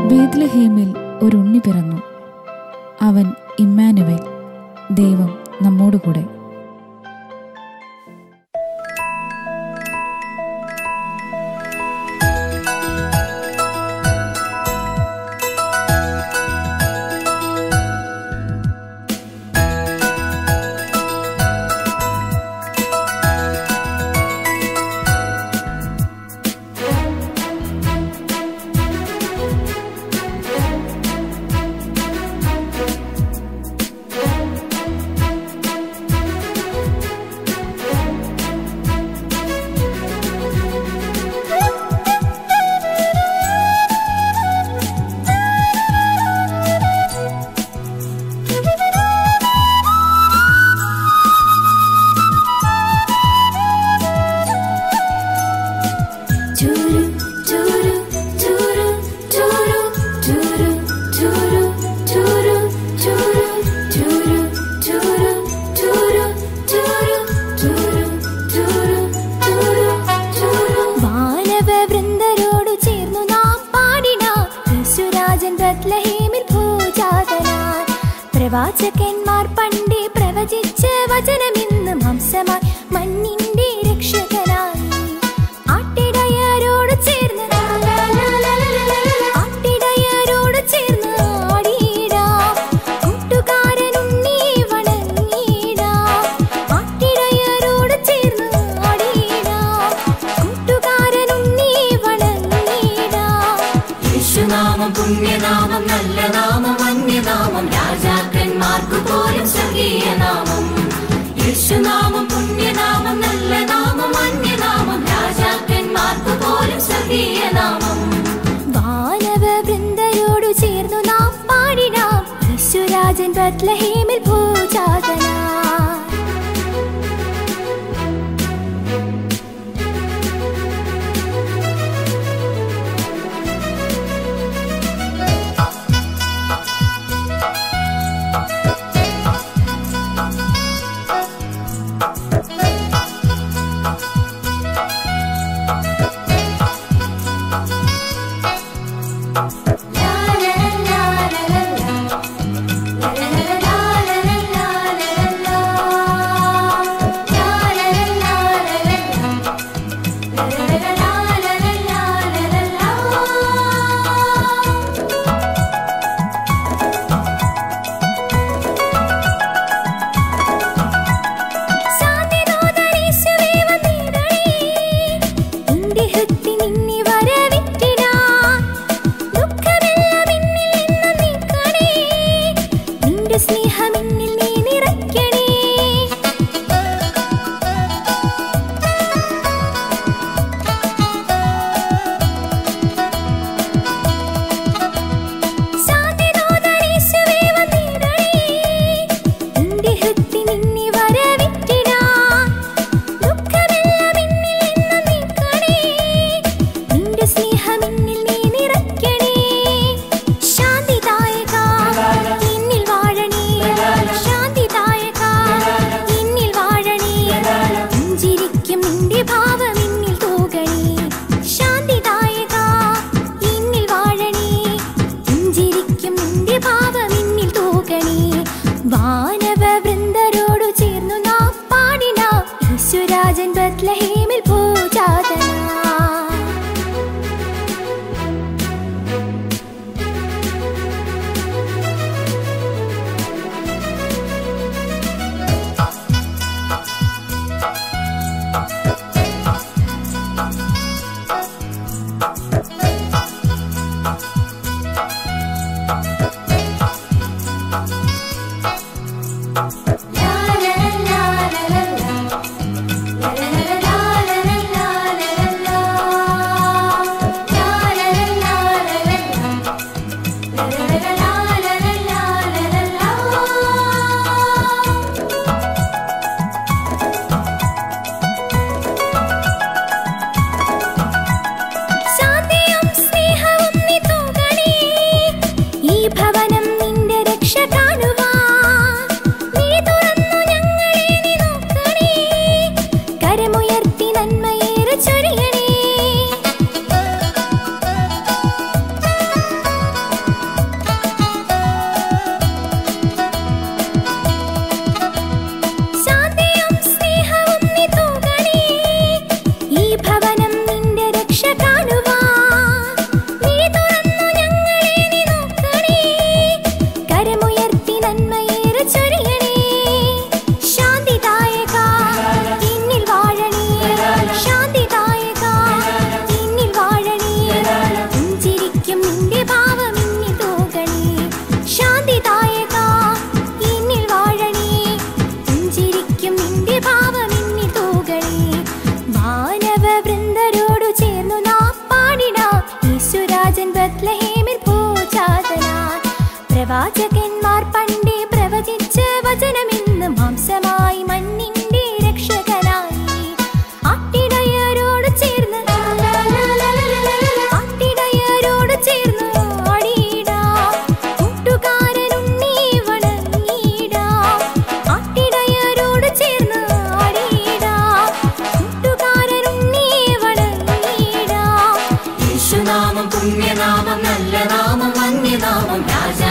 ബേത്ലഹേമിൽ ഒരു ഉണ്ണി പിറന്നു അവൻ ഇമ്മാനുവേൽ ദൈവം നമ്മോടുകൂടെ Churu, churu, churu, churu, churu, churu, churu, churu, churu, churu, churu, churu, churu, churu, churu, churu. വാനവവൃന്ദരോടു ചേർന്നു നാം പാടിനാം യേശുരാജൻ ബത്ലഹേമിൽ ഭൂജാതനാൻ പ്രവാചകന്മാർ പണ്ടേ പ്രവചിച്ച വചനമിന്ന് ഹംസമായി മണ്ണിന്റെ രക്ഷകനായി ആട്ടിടയരോട് ചേർന്ന് ആട്ടിടയരോട് ചേർന്ന് ആടിയിടാം കൂട്ടുകാരനുണ്ണി വണങ്ങിടാം ആട്ടിടയരോട് ചേർന്ന് ആടിയിടാം കൂട്ടുകാരനുണ്ണി വണങ്ങിടാം യേശുനാമം പുണ്യനാമം നല്ല നാമം അന്യനാമം രാജാക്കന്മാർക്കു പോലും സ്വർഗീയ നാമം യേശുനാമം പുണ്യനാമം നല്ല നാമം അന്യനാമം രാജാക്കന്മാർക്കു പോലും സ്വർഗീയ നാമം വാനവവൃന്ദരോടു ചേർന്നു നാം പാടിനാം യേശുരാജൻ ബത്ലഹേമിൽ ഭൂജാതനാ ശാന്തിദൂതനീശുവേ വന്നിടണേ. നിന്റെ ഹൃത്തിൽ നിന്നെ വരവിട്ടിടാം. ദുഃഖമെല്ലാം പ്രവാചകന്മാർ പണ്ടേ പ്രവചിച്ച വചനമിന്ന് മാംസമായി മണ്ണിന്റെ രക്ഷകനായി ആട്ടിടയരോട് ചേർന്ന് ആട്ടിടയരോട് ചേർന്ന് ആടിയിടാം കൂട്ടുകാരനുണ്ണി വണങ്ങിയിടാം ആട്ടിടയരോട് ചേർന്ന് ആടിയിടാം കൂട്ടുകാരനുണ്ണി വണങ്ങിയിടാം യേശുനാമം പുണ്യനാമം നല്ല നാമം വന്യനാമം രാജ